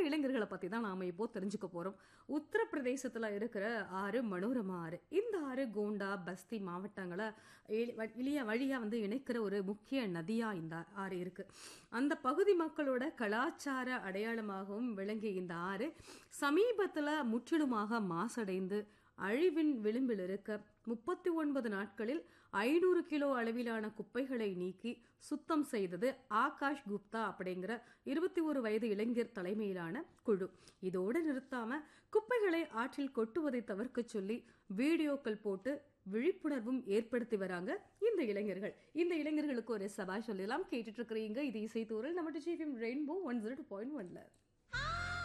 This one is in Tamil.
இளைஞர்களை பத்தி தான் நாம இப்போ தெரிஞ்சுக்க போறோம் உத்தரப்பிரதேசத்துல இருக்கிற ஆறு மனோரமா ஆறு இந்த ஆறு கோண்டா பஸ்தி மாவட்டங்களை இ- வ- இளிய வழியா வந்து இணைக்கிற ஒரு முக்கிய நதியா இந்த ஆறு இருக்கு அந்த பகுதி மக்களோட கலாச்சார அடையாளமாகவும் விளங்கிய இந்த ஆறு சமீபத்துல முற்றிலுமாக மாசடைந்து அழிவின் விளிம்பில் இருக்க முப்பத்தி ஒன்பது நாட்களில் ஐநூறு கிலோ அளவிலான குப்பைகளை நீக்கி சுத்தம் செய்தது ஆகாஷ் குப்தா அப்படிங்கிற இருபத்தி ஒரு வயது இளைஞர் தலைமையிலான குழு இதோடு நிறுத்தாம குப்பைகளை ஆற்றில் கொட்டுவதை தவிர்க்க சொல்லி வீடியோக்கள் போட்டு விழிப்புணர்வும் ஏற்படுத்தி வராங்க இந்த இளைஞர்கள் இந்த இளைஞர்களுக்கு ஒரு சபா சொல்லலாம் கேட்டுட்டு இருக்கிறீங்க இது இசைத்தூரல் நம்ம D G FM Rainbow one zero two point ஒன்ல